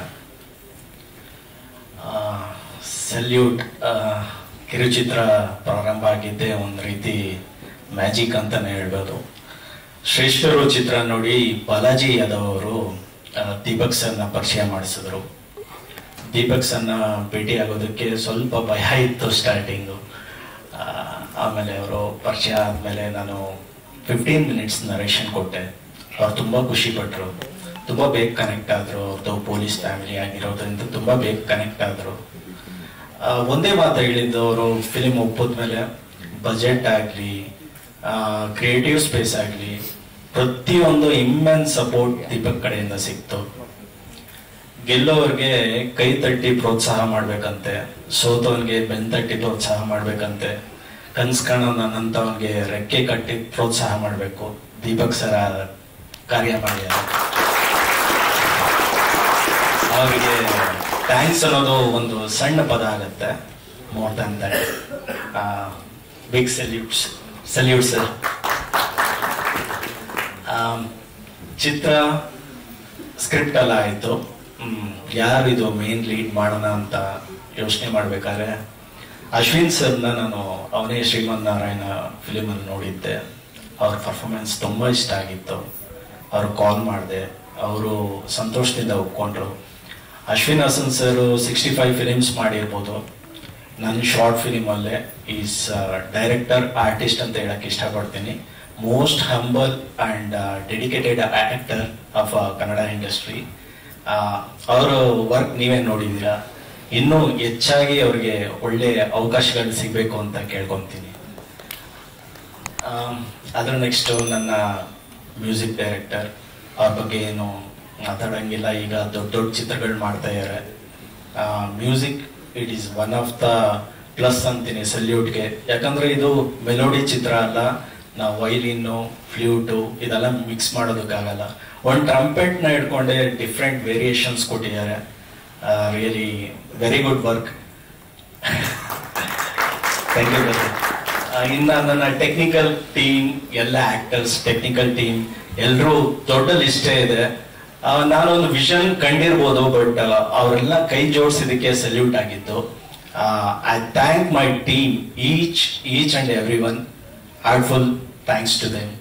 ಸಲ್ಯೂಟ್ ಕಿರುಚಿತ್ರ ಪ್ರಾರಂಭ ಆಗಿದ್ದೇ ಒಂದು ರೀತಿ ಮ್ಯಾಜಿಕ್ ಅಂತಾನೆ ಹೇಳ್ಬೋದು ಶ್ರೇಷ್ಠರು ಚಿತ್ರ ನೋಡಿ ಬಾಲಾಜಿ ಯಾದವ್ ಅವರು ಆ, ದೀಪಕ್ ಸರ್ನ ಪರಿಚಯ ಮಾಡಿಸಿದ್ರು ದೀಪಕ್ ಸರ್ನ ಭೇಟಿ ಆಗೋದಕ್ಕೆ ಸ್ವಲ್ಪ ಭಯ ಇತ್ತು ಸ್ಟಾರ್ಟಿಂಗು ಆಮೇಲೆ ಅವರು ಪರಿಚಯ ಆದಮೇಲೆ ನಾನು ಫಿಫ್ಟೀನ್ ಮಿನಿಟ್ಸ್ ನರೇಷನ್ ಕೊಟ್ಟೆ ಅವ್ರು ತುಂಬ ಖುಷಿ ಪಟ್ಟರು ತುಂಬ ಬೇಗ ಕನೆಕ್ಟ್ ಆದರು ಅವ್ರದ್ದು ಪೊಲೀಸ್ ಫ್ಯಾಮಿಲಿ ಆಗಿರೋದ್ರಿಂದ ತುಂಬ ಬೇಗ ಕನೆಕ್ಟ್ ಆದರು ಒಂದೇ ಮಾತು ಹೇಳಿದ್ದು ಅವರು ಫಿಲಿಮ್ ಒಪ್ಪೋದ್ಮೇಲೆ ಬಜೆಟ್ ಆಗಲಿ ಕ್ರಿಯೇಟಿವ್ ಸ್ಪೇಸ್ ಆಗಲಿ ಪ್ರತಿಯೊಂದು ಇಮ್ಮೆನ್ ಸಪೋರ್ಟ್ ದೀಪಕ್ ಕಡೆಯಿಂದ ಸಿಕ್ತು ಗೆಲ್ಲೋರ್ಗೆ ಕೈ ತಟ್ಟಿ ಪ್ರೋತ್ಸಾಹ ಮಾಡ್ಬೇಕಂತೆ ಸೋತವನ್ಗೆ ಬೆನ್ ತಟ್ಟಿ ಪ್ರೋತ್ಸಾಹ ಮಾಡ್ಬೇಕಂತೆ ಕನ್ಸ್ ಕಾಣೋ ನನ್ನಂತವನ್ಗೆ ರೆಕ್ಕೆ ಕಟ್ಟಿ ಪ್ರೋತ್ಸಾಹ ಮಾಡ್ಬೇಕು ದೀಪಕ್ ಸರ ಕಾರ್ಯ ಮಾಡ್ಯಾರ ಅವರಿಗೆ ಥ್ಯಾಂಕ್ಸ್ ಅನ್ನೋದು ಒಂದು ಸಣ್ಣ ಪದ ಆಗತ್ತೆ more than that big salutes salute sir ಚಿತ್ರ ಸ್ಕ್ರಿಪ್ಟ್ ಎಲ್ಲ ಆಯಿತು ಯಾರು ಇದು ಮೇನ್ ಲೀಡ್ ಮಾಡೋಣ ಅಂತ ಯೋಚನೆ ಮಾಡ್ಬೇಕಾದ್ರೆ ಅಶ್ವಿನ್ ಸರ್ನ ನಾನು ಅವನೇ ಶ್ರೀಮನ್ ನಾರಾಯಣ ಫಿಲಿಮಲ್ಲಿ ನೋಡಿದ್ದೆ ಅವ್ರ ಪರ್ಫಾರ್ಮೆನ್ಸ್ ತುಂಬ ಇಷ್ಟ ಆಗಿತ್ತು ಅವ್ರು ಕಾಲ್ ಮಾಡಿದೆ ಅವರು ಸಂತೋಷದಿಂದ ಒಪ್ಕೊಂಡ್ರು Ashwin Hassan sir sixty five films ಮಾಡಿರ್ಬೋದು ನನ್ನ ಶಾರ್ಟ್ ಫಿಲಿಮಲ್ಲೇ ಈಸ್ ಡೈರೆಕ್ಟರ್ ಆರ್ಟಿಸ್ಟ್ ಅಂತ ಹೇಳಕ್ ಇಷ್ಟಪಡ್ತೀನಿ most humble and dedicated actor of Kannada industry ಅವರ ವರ್ಕ್ ನೀವೇ ನೋಡಿದ್ದೀರಾ ಇನ್ನೂ ಹೆಚ್ಚಾಗಿ ಅವ್ರಿಗೆ ಒಳ್ಳೆ ಅವಕಾಶಗಳು ಸಿಗಬೇಕು ಅಂತ ಕೇಳ್ಕೊತೀನಿ ಆಮ್, ಅದ್ರ ನೆಕ್ಸ್ಟ್ ನನ್ನ ಮ್ಯೂಸಿಕ್ ಡೈರೆಕ್ಟರ್ ಅವ್ರ ಬಗ್ಗೆ ಏನು ಮಾತಾಡಂಗಿಲ್ಲ ಈಗ ದೊಡ್ಡ ದೊಡ್ಡ ಚಿತ್ರಗಳು ಮಾಡ್ತಾ ಇದ್ದಾರೆ music it is one of the plus ಅಂತೀನಿ ಸಲ್ಯೂಟ್ಗೆ ಯಾಕಂದ್ರೆ ಇದು ಮೆಲೋಡಿ ಚಿತ್ರ ಅಲ್ಲ ನಾವು ವೈಲಿನ್ನು ಫ್ಲೂಟು ಇದೆಲ್ಲ ಮಿಕ್ಸ್ ಮಾಡೋದಕ್ಕಾಗಲ್ಲ ಒಂದು ಟ್ರಂಪೆಟ್ನ ಇಟ್ಕೊಂಡೆ ಡಿಫ್ರೆಂಟ್ ವೇರಿಯೇಷನ್ಸ್ ಕೊಟ್ಟಿದ್ದಾರೆ really very good work thank you ಇನ್ನ ನನ್ನ ಟೆಕ್ನಿಕಲ್ ಟೀಮ್ ಎಲ್ಲ ಆಕ್ಟರ್ಸ್ ಟೆಕ್ನಿಕಲ್ ಟೀಮ್ ಎಲ್ಲರೂ ದೊಡ್ಡ ಲಿಸ್ಟೇ ಇದೆ ಆ, ನಾನೊಂದು ವಿಷನ್ ಕಂಡಿರ್ಬೋದು ಬಟ್ ಅವರೆಲ್ಲ ಕೈ ಜೋಡಿಸಿದಕ್ಕೆ ಸಲ್ಯೂಟ್ ಆಗಿತ್ತು I thank my team each each and every one heartful thanks to them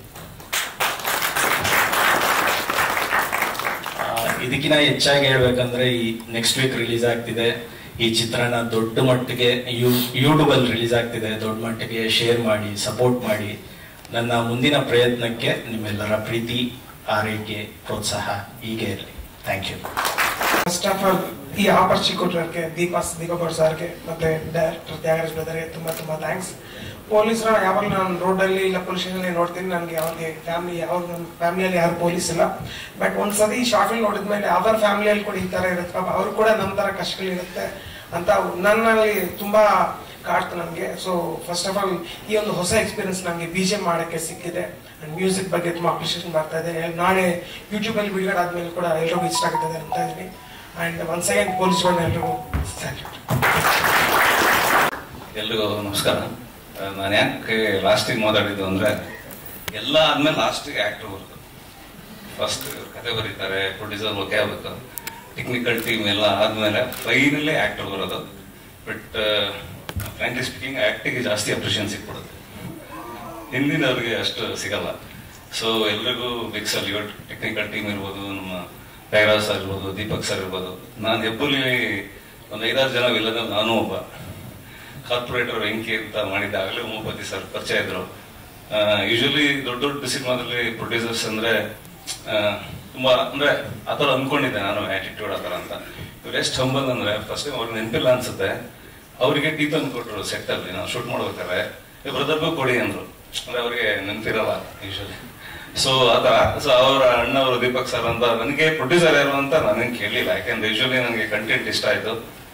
ಇದಕ್ಕಿಂತ ಹೆಚ್ಚಾಗಿ ಹೇಳ್ಬೇಕಂದ್ರೆ ಈ ನೆಕ್ಸ್ಟ್ ವೀಕ್ ರಿಲೀಸ್ ಆಗ್ತಿದೆ ಈ ಚಿತ್ರನ ದೊಡ್ಡ ಮಟ್ಟಿಗೆ ಯೂ ಯೂಟ್ಯೂಬ್ ಅಲ್ಲಿ ರಿಲೀಸ್ ಆಗ್ತಿದೆ ದೊಡ್ಡ ಮಟ್ಟಿಗೆ ಶೇರ್ ಮಾಡಿ ಸಪೋರ್ಟ್ ಮಾಡಿ ನನ್ನ ಮುಂದಿನ ಪ್ರಯತ್ನಕ್ಕೆ ನಿಮ್ಮೆಲ್ಲರ ಪ್ರೀತಿ ಆರೈಕೆ ಪ್ರೋತ್ಸಾಹ ಹೀಗೆ ಇರಲಿ thank you
first of all ಈ ಆಪರ್ಚುನಿಟಿ ಕೊಟ್ಟಿರೋಕ್ಕೆ ದೀಪಾಸ್ ದೀಪಗೌಡ ಸರ್ಗೆ ಮತ್ತೆ ಡೈರೆಕ್ಟರ್ ತ್ಯಾಗರಾಜ್ ಬ್ರದರ್ಗೆ ತುಂಬಾ ತುಂಬಾ ಥ್ಯಾಂಕ್ಸ್ ಪೊಲೀಸರ ಯಾವಾಗ ನಾನು ರೋಡಲ್ಲಿ ಇಲ್ಲ ಪೊಲೀಸ್ ಸ್ಟೇಷನ್ ನೋಡ್ತೀನಿ ನನಗೆ ಯಾವುದೇ ಫ್ಯಾಮಿಲಿ ಯಾವ ನಮ್ಮ ಫ್ಯಾಮಿಲಿಯಲ್ಲಿ ಯಾರು ಪೊಲೀಸ್ ಇಲ್ಲ ಬಟ್ ಒಂದ್ಸತಿ ಈ ಶಾರ್ಟ್ ಫಿಲ್ಮ್ ನೋಡಿದ್ಮೇಲೆ ಅವರ ಫ್ಯಾಮಿಲಿಯಲ್ಲಿ ಕೂಡ ಈ ತರ ಇರುತ್ತೆ ಪಾಪ ಅವ್ರು ಕೂಡ ನಮ್ಮ ತರ ಕಷ್ಟಗಳಿರುತ್ತೆ ಅಂತ ನನ್ನಲ್ಲಿ ತುಂಬಾ ಕಾಡ್ತು ನನಗೆ ಸೊ ಫಸ್ಟ್ ಆಫ್ ಆಲ್ ಈ ಒಂದು ಹೊಸ ಎಕ್ಸ್ಪೀರಿಯನ್ಸ್ ನನಗೆ ಬಿ ಜೆ ಮಾಡೋಕ್ಕೆ ಸಿಕ್ಕಿದೆ ಅಂಡ್ ಮ್ಯೂಸಿಕ್ ಬಗ್ಗೆ ತುಂಬಾ ಅಪ್ರಿಷಿಯೇಷನ್ ಬರ್ತಾ ಇದೆ ನಾಳೆ ಯೂಟ್ಯೂಬಲ್ಲಿ ಬಿಡುಗಡೆ ಆದ್ಮೇಲೆ ಕೂಡ ಎಲ್ರಿಗೂ ಇಷ್ಟ ಆಗ್ತದೆ ಅಂತ ಇದ್ದೀನಿ ಅಂಡ್ ಒನ್ಸ್ ಅಗೇನ್ ಪೊಲೀಸ್ಗಳನ್ನ ಎಲ್ರಿಗೂ ಸ್ಯಾಲ್ಯೂಟ್
ಎಲ್ರಿಗೂ ನಮಸ್ಕಾರ ನಾನು ಯಾಕೆ ಲಾಸ್ಟಿಗೆ ಮಾತಾಡಿದ್ದು ಅಂದ್ರೆ ಎಲ್ಲ ಆದ್ಮೇಲೆ ಲಾಸ್ಟಿಗೆ ಆಕ್ಟರ್ ಬರುತ್ತೆ ಫಸ್ಟ್ ಕತೆ ಬರೀತಾರೆ ಪ್ರೊಡ್ಯೂಸರ್ ಓಕೆ ಆಗುತ್ತೆ ಟೆಕ್ನಿಕಲ್ ಟೀಮ್ ಎಲ್ಲ ಆದ್ಮೇಲೆ ಫೈನಲಿ ಆಕ್ಟರ್ ಬರೋದು ಬಟ್ ಫ್ರಾಂಕ್ಲಿ ಸ್ಪೀಕಿಂಗ್ ಆಕ್ಟಿಂಗ್ ಜಾಸ್ತಿ ಅಪ್ರಿಷಿಯನ್ ಸಿಕ್ಬಿಡುತ್ತೆ ಹಿಂದಿನವ್ರಿಗೆ ಅಷ್ಟು ಸಿಗಲ್ಲ ಸೊ ಎಲ್ರಿಗೂ ಬಿಗ್ ಸಲ್ಯೂಟ್ ಟೆಕ್ನಿಕಲ್ ಟೀಮ್ ಇರ್ಬೋದು ನಮ್ಮ ಟೈರಾಜ್ ಸರ್ ಇರ್ಬೋದು ದೀಪಕ್ ಸರ್ ಇರ್ಬೋದು ನಾನು ಹೆಬ್ಬುಲಿ ಒಂದು ಐದಾರು ಜನ ಇಲ್ಲದ ನಾನು ಒಬ್ಬ ಕಾರ್ಪೊರೇಟರ್ ವೆಂಕಿ ಅಂತ ಮಾಡಿದ್ದಾಗಲೇ ಉಮಾಪತಿ ಸರ್ ಪರಿಚಯ ಇದ್ರು ಯೂಶಲಿ ದೊಡ್ಡ ದೊಡ್ಡ ಸಿನಿಮಾದಲ್ಲಿ ಪ್ರೊಡ್ಯೂಸರ್ಸ್ ಅಂದ್ರೆ ಆ, ತುಂಬಾ ಅಂದ್ರೆ ಆತರ ಅನ್ಕೊಂಡಿದ್ದೆ ನಾನು ಆಟಿಟ್ಯೂಡ್ ಆತರ ಅಂತ ಇವ್ರು ಎಷ್ಟು ಹಂಬಲ್ ಅಂದ್ರೆ ಫಸ್ಟ್ ಟೈಮ್ ಅವ್ರಿಗೆ ನೆನಪಿಲ್ಲ ಅನ್ಸುತ್ತೆ ಅವರಿಗೆ ಟೀ ತಂದು ಕೊಟ್ರು ಸೆಟ್ ಅಲ್ಲಿ ನಾವು ಶೂಟ್ ಮಾಡ್ಬೇಕಾದ್ರೆ ಬ್ರದರ್ಗೂ ಕೊಡಿ ಅಂದ್ರು ಅಂದ್ರೆ ಅವ್ರಿಗೆ ನೆನಪಿರಲ್ಲ ಯೂಶಲಿ ಸೊ ಆತರ ಸೊ ಅವರ ಅಣ್ಣವರು ದೀಪಕ್ ಸರ್ ಅಂತ ನನಗೆ ಪ್ರೊಡ್ಯೂಸರ್ ಯಾರು ಅಂತ ನನಗೆ ಕೇಳಲಿಲ್ಲ ಯಾಕಂದ್ರೆ ಯೂಶಲಿ ನನಗೆ ಕಂಟೆಂಟ್ ಇಷ್ಟ ಆಯ್ತು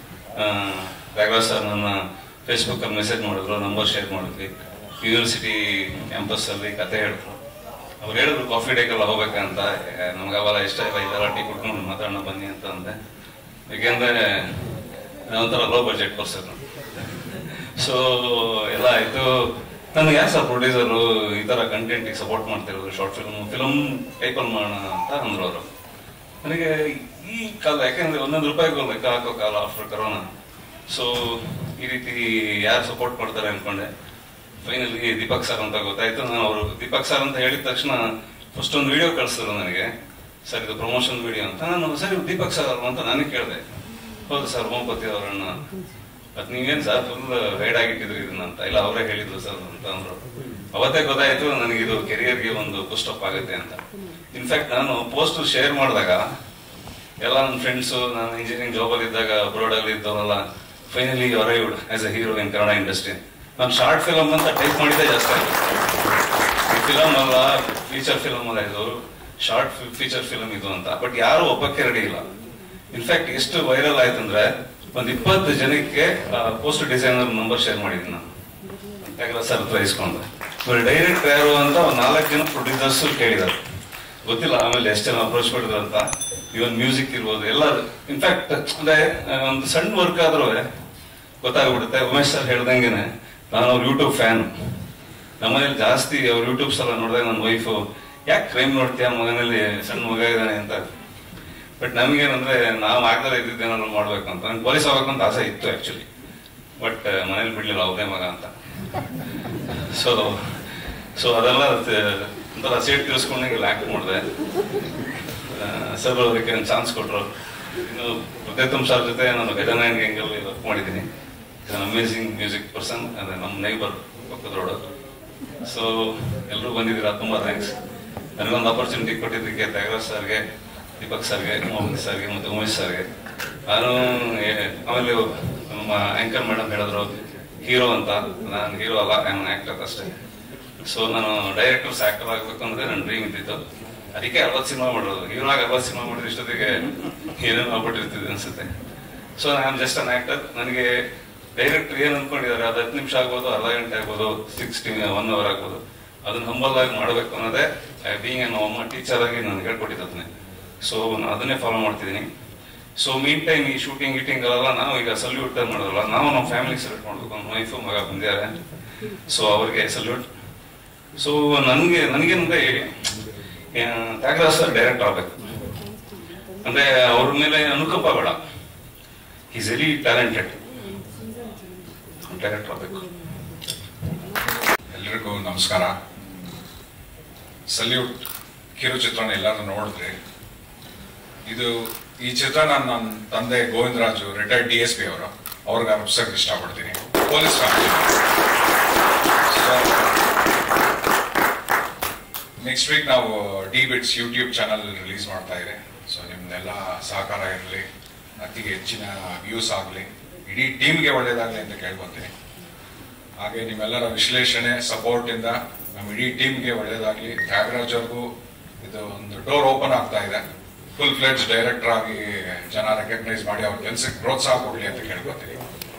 ರಾಘವ್ ಸರ್ ನನ್ನ ಫೇಸ್ಬುಕ್ ಅಲ್ಲಿ ಮೆಸೇಜ್ ಮಾಡಿದ್ರು ನಂಬರ್ ಶೇರ್ ಮಾಡಿದ್ವಿ ಯೂನಿವರ್ಸಿಟಿ ಕ್ಯಾಂಪಸ್ ಅಲ್ಲಿ ಕತೆ ಹೇಳಿದ್ರು ಅವ್ರು ಹೇಳಿದ್ರು ಕಾಫಿ ಡೇಗೆಲ್ಲ ಹೋಗ್ಬೇಕಂತ ನಮ್ಗೆ ಅವೆಲ್ಲ ಇಷ್ಟ ಇಲ್ಲ ಇದೆಲ್ಲ ಟೀ ಕುಡ್ಕೊಂಡು ಮಾತಾಡೋಣ ಬನ್ನಿ ಅಂತ ಅಂದೆ ಯಾಕೆಂದ್ರೆ ಒಂಥರ ಲೋ ಬಜೆಟ್ ಪರ್ಸನ್ ಸೊ ಎಲ್ಲ ಆಯ್ತು ನನಗೆ ಯಾಕೆ ಸರ್ ಪ್ರೊಡ್ಯೂಸರು ಈ ತರ ಕಂಟೆಂಟ್ ಸಪೋರ್ಟ್ ಮಾಡ್ತಿರೋದು ಶಾರ್ಟ್ ಫಿಲ್ಮ್ ಫಿಲ್ಮ್ ಟೈಪಲ್ಲಿ ಮಾಡೋಣ ಅಂತ ಅಂದ್ರು ಅವರು ನನಗೆ ಈ ಕಾಲ ಯಾಕೆಂದ್ರೆ ಒಂದೊಂದು ರೂಪಾಯಿಗೂ ಲೆಕ್ಕ ಹಾಕೋ ಕಾಲ ಆಫ್ಟರ್ ಕರೋನಾ ಸೊ ಈ ರೀತಿ ಯಾರು ಸಪೋರ್ಟ್ ಮಾಡ್ತಾರೆ ಅನ್ಕೊಂಡೆ ಫೈನಲಿ ದೀಪಕ್ ಸರ್ ಅಂತ ಗೊತ್ತಾಯ್ತು ನಾನು ಅವರು ದೀಪಕ್ ಸರ್ ಅಂತ ಹೇಳಿದ ತಕ್ಷಣ ಫಸ್ಟ್ ಒಂದು ವಿಡಿಯೋ ಕಳಿಸಿದ್ರು ನನಗೆ ಸರ್ ಇದು ಪ್ರಮೋಷನ್ ವಿಡಿಯೋ ಅಂತ ನಾನು ಸರ್ ಇವ್ರು ದೀಪಕ್ ಸರ್ ಅಲ್ವಾ ಅಂತ ನನಗೆ ಕೇಳಿದೆ ಹೌದು ಸರ್ ಉಮಾಪತಿ ಅವರನ್ನ ಮತ್ ನೀವೇನ್ ಸರ್ ಫುಲ್ ಗೈಡ್ ಆಗಿಟ್ಟಿದ್ರಿ ಇದನ್ನ ಅಂತ ಇಲ್ಲ ಅವರೇ ಹೇಳಿದ್ರು ಸರ್ ಅಂತ ಅಂದ್ರು ಅವತ್ತೇ ಗೊತ್ತಾಯ್ತು ನನಗೆ ಇದು ಕೆರಿಯರ್ಗೆ ಒಂದು ಪುಸ್ಟ್ ಅಪ್ ಆಗುತ್ತೆ ಅಂತ ಇನ್ಫ್ಯಾಕ್ಟ್ ನಾನು ಪೋಸ್ಟ್ ಶೇರ್ ಮಾಡಿದಾಗ ಎಲ್ಲ ನನ್ನ ಫ್ರೆಂಡ್ಸ್ ನಾನು ಇಂಜಿನಿಯರಿಂಗ್ ಜಾಬ್ ಅಲ್ಲಿ ಇದ್ದಾಗ ಅಬ್ರೋಡ್ ಅಲ್ಲಿ ಇದ್ದವರೆಲ್ಲ finally arrived as a hero in Kannada industry ನಾನು ಶಾರ್ಟ್ ಫಿಲಮ್ ಅಂತ ಟೈಪ್ ಮಾಡಿದ್ದೆ ಜಾಸ್ತಿ ಆಯ್ತು ಫಿಲಮ್ ಅಲ್ಲ ಫೀಚರ್ ಫಿಲಮ್ ಅಲ್ಲ ಇದು ಶಾರ್ಟ್ ಫೀಚರ್ ಫಿಲಮ್ ಇದು ಅಂತ ಬಟ್ ಯಾರು ಒಪ್ಪಕ್ಕೆ ರೆಡಿ ಇಲ್ಲ ಇನ್ಫ್ಯಾಕ್ಟ್ ಎಷ್ಟು ವೈರಲ್ ಆಯ್ತಂದ್ರೆ ಒಂದ್ ಇಪ್ಪತ್ತು ಜನಕ್ಕೆ ಪೋಸ್ಟ್ ಡಿಸೈನರ್ ನಂಬರ್ ಶೇರ್ ಮಾಡಿದ್ದೀನಿ ನಾನು ಯಾಕಂದ್ರೆ ಸರ್ ಹತ್ರ ಇಸ್ಕೊಂಡೆ ಇವಾಗ ಡೈರೆಕ್ಟ್ ಯಾರು ಅಂತ ಒಂದ್ ನಾಲ್ಕು ಜನ ಪ್ರೊಡ್ಯೂಸರ್ಸ್ ಕೇಳಿದ್ದಾರೆ ಗೊತ್ತಿಲ್ಲ ಆಮೇಲೆ ಎಷ್ಟು ಜನ ಅಪ್ರೋಚ್ ಮಾಡಿದ್ರು ಅಂತ ಇವನ್ ಮ್ಯೂಸಿಕ್ ಇರ್ಬೋದು ಎಲ್ಲ ಇನ್ಫ್ಯಾಕ್ಟ್ ಅಂದ್ರೆ ಆ, ಒಂದು ಸಣ್ಣ ವರ್ಕ್ ಆದ್ರೂ ಗೊತ್ತಾಗ್ಬಿಡುತ್ತೆ ಉಮೇಶ್ ಸರ್ ಹೇಳ್ದಂಗೆನೆ ನಾನು ಅವ್ರ ಯೂಟ್ಯೂಬ್ ಫ್ಯಾನ್ ನಮ್ಮನೇಲಿ ಜಾಸ್ತಿ ಅವ್ರ ಯೂಟ್ಯೂಬ್ಸ್ ಎಲ್ಲ ನೋಡಿದಾಗ ನನ್ನ ವೈಫು ಯಾಕೆ ಕ್ರೈಮ್ ನೋಡ್ತೀಯ ಮಗನಲ್ಲಿ ಸಣ್ಣ ಮಗ ಇದ್ದಾನೆ ಅಂತ ಬಟ್ ನಮಗೇನಂದ್ರೆ ನಾವು ಆಗ್ದಲೇ ಇದ್ದಿದ್ದೇನಾದ್ರು ಮಾಡ್ಬೇಕು ಅಂತ ನಂಗೆ ಪೊಲೀಸ್ ಆಗ್ಬೇಕು ಅಂತ ಆಸೆ ಇತ್ತು ಆಕ್ಚುಲಿ ಬಟ್ ಮನೇಲಿ ಬಿಡ್ಲಿಲ್ಲ ಅವ್ರದೇ ಮಗ ಅಂತ ಸೊ ಸೊ ಅದೆಲ್ಲ ತ- ಒಂಥರ ಸೇಟ್ ತಿರ್ಸ್ಕೊಂಡಂಗೆ ಆಕ್ಟ್ ಮಾಡಿದೆ ಸರ್ ಅದಕ್ಕೆ ಒಂದು ಚಾನ್ಸ್ ಕೊಟ್ರು ಇನ್ನು ಪ್ರತ್ಯೇಕಮ್ ಸರ್ ಜೊತೆ ನಾನು ಗಜನಾಯನ್ ಗ್ಯಾಂಗಲ್ಲಿ ವರ್ಕ್ ಮಾಡಿದ್ದೀನಿ ಅಮೇಸಿಂಗ್ ಮ್ಯೂಸಿಕ್ ಪರ್ಸನ್ ಅದೇ ನಮ್ಮ ನೈಬರ್ ಪಕ್ಕದ ರೋಡ್ ಸೊ ಎಲ್ಲರೂ ಬಂದಿದ್ದೀರಾ ತುಂಬಾ ಥ್ಯಾಂಕ್ಸ್ ನನಗೊಂದು ಆಪರ್ಚುನಿಟಿ ಕೊಟ್ಟಿದ್ದಕ್ಕೆ ತ್ಯಾಗರಾಜ್ ಸರ್ಗೆ ದೀಪಕ್ ಸರ್ಗೆ ಮೋಹನ್ ಸರ್ಗೆ ಮತ್ತು ಉಮೇಶ್ ಸರ್ಗೆ ನಾನು ಏ- ಆಮೇಲೆ ನಮ್ಮ ಆಂಕರ್ ಮೇಡಮ್ ಹೇಳಿದ್ರು ಹೀರೋ ಅಂತ ನಾನು ಹೀರೋ ಅಲ್ಲ ಐ ಆಕ್ಟರ್ ಅಷ್ಟೇ ಸೊ ನಾನು ಡೈರೆಕ್ಟರ್ಸ್ ಆಕ್ಟರ್ ಆಗ್ಬೇಕು ಅಂದ್ರೆ ನನ್ನ ಡ್ರೀಮ್ ಇದ್ದಿತ್ತು ಅದಕ್ಕೆ ಅರವತ್ತು ಸಿನಿಮಾ ಮಾಡೋದು ಹೀರೋ ಆಗಿ ಅರವತ್ತು ಸಿನಿಮಾ ಮಾಡಿದ್ರೆ ಇಷ್ಟೊತ್ತಿಗೆ ಏನೇನು ಆಗ್ಬಿಟ್ಟಿರ್ತಿದೆ ಅನ್ಸುತ್ತೆ ಸೊ ನಾನು ಜಸ್ಟ್ ಅನ್ ಆಕ್ಟರ್ ನನಗೆ ಡೈರೆಕ್ಟರ್ ಏನ್ ಅನ್ಕೊಂಡಿದ್ದಾರೆ ಅದು ಹತ್ತು ನಿಮಿಷ ಆಗ್ಬೋದು ಅರ್ಧ ಗಂಟೆ ಆಗ್ಬೋದು ಸಿಕ್ಸ್ಟಿ ಒನ್ ಅವರ್ ಆಗ್ಬೋದು ಅದನ್ನ ಹಂಬಲ್ ಆಗಿ ಮಾಡಬೇಕು ಅನ್ನೋದೇ ಬೀಂಗ್ ಎನ್ ಅಮ್ಮ ಟೀಚರ್ ಆಗಿ ನಾನು ಹೇಳ್ಕೊಟ್ಟಿದ್ದೆ ಸೊ ನಾನು ಅದನ್ನೇ ಫಾಲೋ ಮಾಡ್ತಿದ್ದೀನಿ ಸೊ ಮೀನ್ ಟೈಮ್ ಈ ಶೂಟಿಂಗ್ ಗೀಟಿಂಗ್ ಅಲ್ಲ ನಾವು ಈಗ ಸಲ್ಯೂಟ್ ಮಾಡೋದಲ್ಲ ನಾವು ನಮ್ಮ ಫ್ಯಾಮಿಲಿ ಸಲ್ಯೂಟ್ ಮಾಡ್ಬೇಕು ನಮ್ಮ ವೈಫು ಮಗ ಬಂದಿದ್ದಾರೆ ಸೊ ಅವ್ರಿಗೆ ಸಲ್ಯೂಟ್ ಸೊ ನನಗೆ ನನಗೇನಂದ್ರೆ ಆ, ತ್ಯಾಗರಾಜ್ ಸರ್ ಡೈರೆಕ್ಟ್ ಆಗ್ಬೇಕು ಅಂದ್ರೆ ಅವ್ರ ಮೇಲೆ ಅನುಕಂಪ ಬೇಡ ಈಸ್ ವೆರಿ ಟ್ಯಾಲೆಂಟೆಡ್ ಡೈರೆಕ್ಟ್ ಆಗ್ಬೇಕು
ಎಲ್ರಿಗೂ ನಮಸ್ಕಾರ ಸಲ್ಯೂಟ್ ಕಿರುಚಿತ್ರನ ಎಲ್ಲರೂ ನೋಡಿದ್ರಿ ಇದು ಈ ಚಿತ್ರ ನಾನು ನನ್ನ ತಂದೆ Govindaraju retired D S P ಅವರು ಅವ್ರಿಗೆ ಅರ್ಪಿಸಕ್ಕೆ ಇಷ್ಟಪಡ್ತೀನಿ ಪೊಲೀಸ್ ಫ್ಯಾಮಿಲಿ ನೆಕ್ಸ್ಟ್ ವೀಕ್ ನಾವು D bits YouTube channel release ಮಾಡ್ತಾ ಇದೆ ಸೊ ನಿಮ್ದೆಲ್ಲ ಸಹಕಾರ ಇರಲಿ ಅತಿಗೆ ಹೆಚ್ಚಿನ ವ್ಯೂಸ್ ಆಗಲಿ ಇಡೀ ಟೀಮ್ಗೆ ಒಳ್ಳೇದಾಗಲಿ ಅಂತ ಕೇಳ್ಕೊತೀನಿ ಹಾಗೆ ನಿಮ್ಮೆಲ್ಲರ ವಿಶ್ಲೇಷಣೆ ಸಪೋರ್ಟ್ ಇಂದ ನಮ್ಮ ಇಡೀ ಟೀಮ್ಗೆ ಒಳ್ಳೇದಾಗ್ಲಿ ತ್ಯಾಗರಾಜ್ ಅವ್ರಿಗೂ ಇದು ಒಂದು ಡೋರ್ ಓಪನ್ ಆಗ್ತಾ ಇದೆ ಫುಲ್ ಫ್ಲೆಡ್ಜ್ ಡೈರೆಕ್ಟರ್ ಆಗಿ ಜನ ರೆಕಗ್ನೈಸ್ ಮಾಡಿ ಅವ್ರ ಕೆಲಸಕ್ಕೆ ಪ್ರೋತ್ಸಾಹ ಕೊಡ್ಲಿ ಅಂತ ಕೇಳ್ಕೊತೀನಿ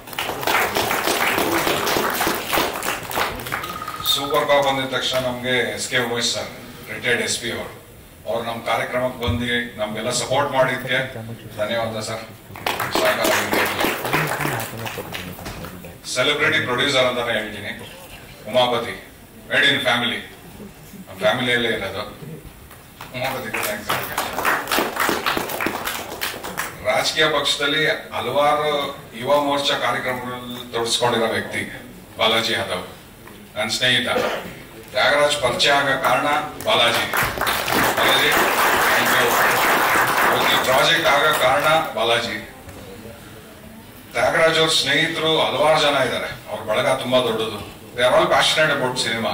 ಸೂಪರ್ ಕಾಪ್ ಬಂದಿದ ತಕ್ಷಣ ನಮ್ಗೆ S K Umesh sir retired S P ಅವರು ಅವ್ರು ನಮ್ಮ ಕಾರ್ಯಕ್ರಮಕ್ಕೆ ಬಂದು ನಮ್ಗೆಲ್ಲ ಸಪೋರ್ಟ್ ಮಾಡಿದ್ಕೆ ಧನ್ಯವಾದ ಸರ್ ಸೆಲೆಬ್ರಿಟಿ ಪ್ರೊಡ್ಯೂಸರ್ ಅಂತಾನೆ ಹೇಳ್ತೀನಿ ಉಮಾಪತಿ ಮೇಡ್ ಇನ್ ಫ್ಯಾಮಿಲಿ ನಮ್ಮ ಫ್ಯಾಮಿಲಿಯಲ್ಲೇ ಇರೋದು ಉಮಾಪತಿ ಥ್ಯಾಂಕ್ಸ್ ರಾಜಕೀಯ ಪಕ್ಷದಲ್ಲಿ ಹಲವಾರು ಯುವ ಮೋರ್ಚಾ ಕಾರ್ಯಕ್ರಮಗಳಲ್ಲಿ ತೊಡಸ್ಕೊಂಡಿರೋ ವ್ಯಕ್ತಿ ಬಾಲಾಜಿ ಯಾದವ್ ನನ್ನ ಸ್ನೇಹಿತ ತ್ಯಾಗರಾಜ್ ಪರಿಚಯ ಆಗ ಕಾರಣ ಬಾಲಾಜಿ ಬಾಲಾಜಿ ಥ್ಯಾಂಕ್ ಯು ಈ ಪ್ರಾಜೆಕ್ಟ್ ಆಗ ಕಾರಣ ಬಾಲಾಜಿ ತ್ಯಾಗರಾಜ್ ಅವ್ರ ಸ್ನೇಹಿತರು ಹಲವಾರು ಜನ ಇದ್ದಾರೆ ಅವ್ರ ಬಳಗ ತುಂಬಾ ದೊಡ್ಡದು they are all passionate about cinema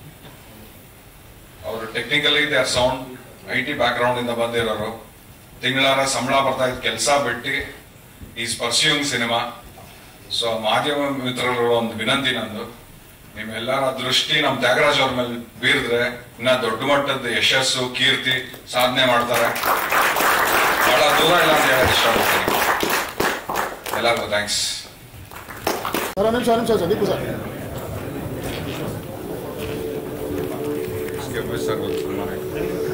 ಅವರು technically they are sound I T background ಇಂದ ಬಂದಿರೋರು ತಿಂಗಳಾರ ಸಂಬಳ ಬರ್ತಾ ಇದ್ದ ಕೆಲಸ ಬಿಟ್ಟು ಈಸ್ ಪರ್ಸ್ಯೂಯಿಂಗ್ ಸಿನಿಮಾ ಸೊ ಮಾಧ್ಯಮ ಮಿತ್ರರು ಒಂದು ವಿನಂತಿ ನಂದು ನಿಮ್ಮೆಲ್ಲರ ದೃಷ್ಟಿ ನಮ್ ತ್ಯಾಗರಾಜ್ ಅವ್ರ ಮೇಲೆ ಬೀರಿದ್ರೆ ಇನ್ನ ದೊಡ್ಡ ಮಟ್ಟದ ಯಶಸ್ಸು ಕೀರ್ತಿ ಸಾಧನೆ ಮಾಡ್ತಾರೆ ಬಹಳ ದೂರ ಇಲ್ಲ ಅಂತ ಹೇಳಕ್ ಇಷ್ಟಪಡ್ತೀನಿ ಎಲ್ಲರಿಗೂ ಥ್ಯಾಂಕ್ಸ್
ಸರ್ ಒಂದು ನಿಮಿಷ ಒಂದು ನಿಮಿಷ ಸರ್ ದೀಪು ಸರ್
ಸರ್